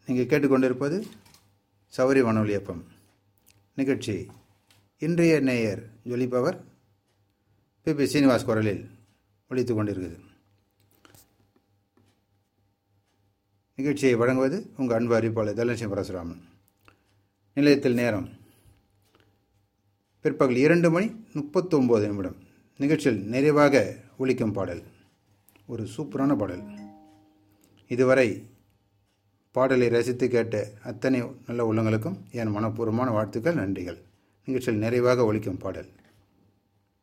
நீங்கள் கேட்டுக்கொண்டிருப்பது சௌரி வானொலியப்பம் நிகழ்ச்சி இன்றைய நேயர் ஜொலிப்பவர் பிபி சீனிவாஸ் குரலில் ஒழித்து கொண்டிருக்குது நிகழ்ச்சியை வழங்குவது உங்கள் அன்பு அறிவிப்பாளர் தனலட்சுமி பரசுராமன் நிலையத்தில் நேரம் பிற்பகல் இரண்டு மணி முப்பத்தொம்போது நிமிடம் நிகழ்ச்சியில் நிறைவாக ஒழிக்கும் பாடல் ஒரு சூப்பரான பாடல் இதுவரை பாடலை ரசித்து கேட்ட அத்தனை நல்ல உள்ளங்களுக்கும் என் மனப்பூர்வமான வாழ்த்துக்கள் நன்றிகள் நிகழ்ச்சியில் நிறைவாக ஒழிக்கும் பாடல்